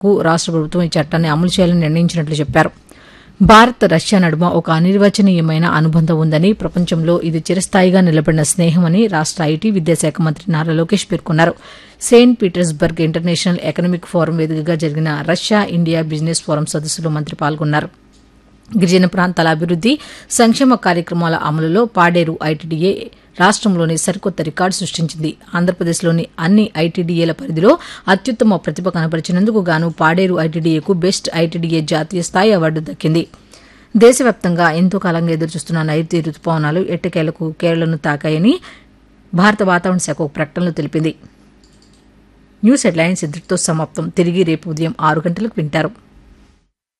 కు రాష్ట్ర ప్రభుత్వం ఈ చట్టాన్ని అమలు చేయాలని నిర్ణయించినట్లు చెప్పారు భారత్ రష్యా నడుమ ఒక అనిర్వచనీయమైన అనుబంధం ఉందని ప్రపంచంలో ఇది చిరస్థాయిగా నిలబడిన స్నేహమని రాష్ట ఐటీ విద్యాశాఖ మంత్రి నారా లోకేష్ పేర్కొన్నారు Saint Petersburg international economic forum వేదికగా జరిగిన రష్యా ఇండియా బిజినెస్ ఫోరం సదస్సులో మంత్రి పాల్గొన్నారు గిరిజన ప్రాంతాల అభివృద్ది సంక్షేమ కార్యక్రమాల అమలులో పాడేరు ఐటీడీఏ రాష్ట్రంలోని సరికొత్త రికార్డు సృష్టించింది ఆంధ్రప్రదేశ్లోని అన్ని ఐటీడీఏల పరిధిలో అత్యుత్తమ ప్రతిభ కనబరిచినందుకు గాను పాడేరు ఐటీడీఏకు బెస్ట్ ఐటీడీఏ జాతీయ స్థాయి అవార్డు దక్కింది దేశవ్యాప్తంగా ఎంతో కాలంగా ఎదురుచూస్తున్న నైరుతి రుతుపవనాలు ఎట్టకేలకు కేరళను తాకాయని భారత వాతావరణ శాఖ ఒక ప్రకటనలో తెలిపింది న్యూస్ హెడ్లైన్స్ ఇంతటితో సమాప్తం తిరిగి రేపు ఉదయం ఆరు గంటలకు వింటారు